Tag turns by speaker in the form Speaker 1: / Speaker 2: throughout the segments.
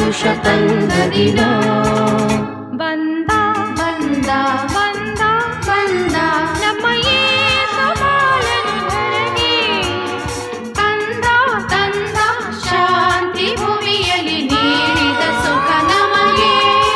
Speaker 1: ಹರುಷ ತಂದ ದಿನ
Speaker 2: ಬಂದ
Speaker 1: ಬಂದ
Speaker 2: ಬಂದ
Speaker 1: ಬಂದ
Speaker 2: ನಮ್ಮ ಯೇಸು ಬಾಳನು ಧರೆಗೆ
Speaker 1: ತಂದ ತಂದ ಶಾಂತಿ ಭುವಿಯಲ್ಲಿ ನೀಡಿದ ಸುಖ ನಮಗೆ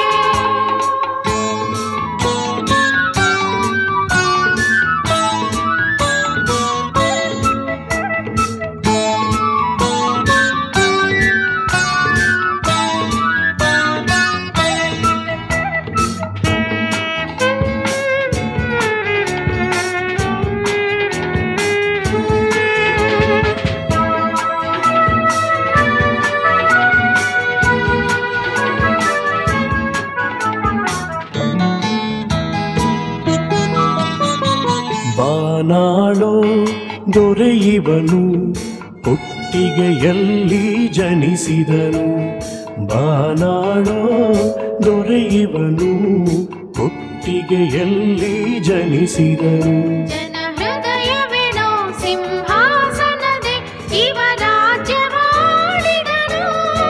Speaker 3: ಬಾನಾಳೋ ದೊರೆಯುವನು ಕೊಟ್ಟಿಗೆಯಲ್ಲಿ ಜನಿಸಿದನು ಬಾನಾಳೋ ದೊರೆಯುವನು ಕೊಟ್ಟಿಗೆಯಲ್ಲಿ ಜನಿಸಿದನು
Speaker 1: ಜನ ಹೃದಯವೇನೋ ಸಿಂಹಾಸನದೆ ಇವ ರಾಜ್ಯವಾಡಿದನು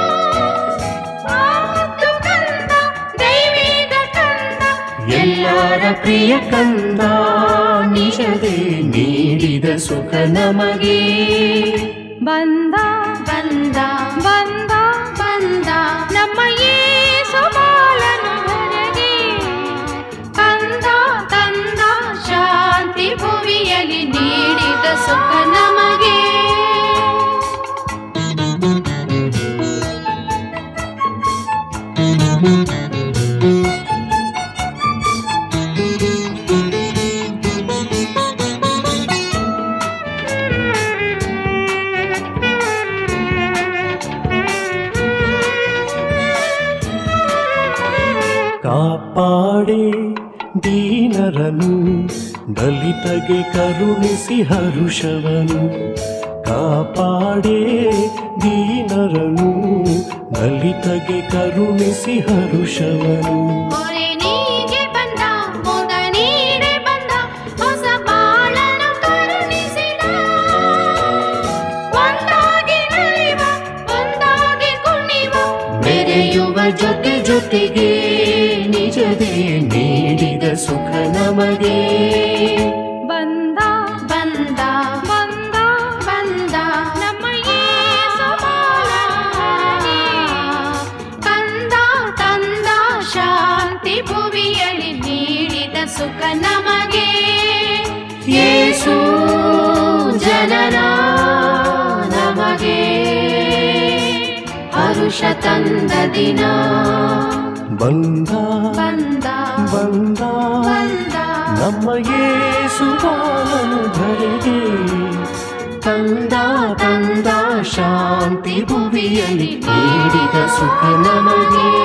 Speaker 1: ಆಮತ್ತು ಕಂದ ದೈವಿಕ ಕಂದ
Speaker 3: ಎಲ್ಲರ ಪ್ರಿಯ ಕಂದ ನಿಜದೆ ನೀಡಿದ ಸುಖ ನಮಗೆ
Speaker 2: ಬಂದ
Speaker 1: ಬಂದ
Speaker 2: ಬಂದ
Speaker 1: ಬಂದ
Speaker 2: ನಮ್ಮ ಯೇಸು ಬಾಳನು ಧರೆಗೆ
Speaker 1: ಕಂದ ತಂದ ಶಾಂತಿ ಭುವಿಯಲ್ಲಿ ನೀಡಿದ ಸುಖ ನಮಗೆ
Speaker 3: ಕಾಪಾಡೆ ದೀನರನು ದಲಿತಗೆ ಕರುಣಿಸಿ ಹರುಷವನು ಕಾಪಾಡೆ ದೀನರನು ದಲಿತಗೆ ಕರುಣಿಸಿ ಹರುಷವನು
Speaker 1: ಮೊರೆನೀಗೆ ಬಂದ ಮುದ ನೀಡೆ ಬಂದ ಹೊಸ ಬಾಳನ್ನು ಕರುಣಿಸಿದ ಒಂದಾಗಿ ನಲಿವ ಒಂದಾಗಿ ಕುಣಿವ
Speaker 3: ಬೆರೆಯುವ ಜೊತೆ ಜೊತೆಗೆ ನಿಜದೇ ನೀಡಿದ ಸುಖ ನಮಗೆ
Speaker 2: ಬಂದ
Speaker 1: ಬಂದ
Speaker 2: ಬಂದ
Speaker 1: ಬಂದ
Speaker 2: ನಮ್ಮ ಯೇಸು ಬಾಳನು
Speaker 1: ಕಂದ ತಂದ ಶಾಂತಿ ಭುವಿಯಲ್ಲಿ ನೀಡಿದ ಸುಖ ನಮಗೆ ಯೇಸು ಜನರ ನಮಗೆ ಹರುಷ ತಂದ ದಿನ
Speaker 3: ಬಂದ
Speaker 1: ಬಂದ
Speaker 3: ಬಂದ
Speaker 1: ಬಂದ
Speaker 3: ನಮ್ಮ ಯೇಸು ಬಾಳನು ಧರೆಗೆ ತಂದ ತಂದ ಶಾಂತಿ ಭುವಿಯಲ್ಲಿ ನೀಡಿದ ಸುಖ ನಮಗೆ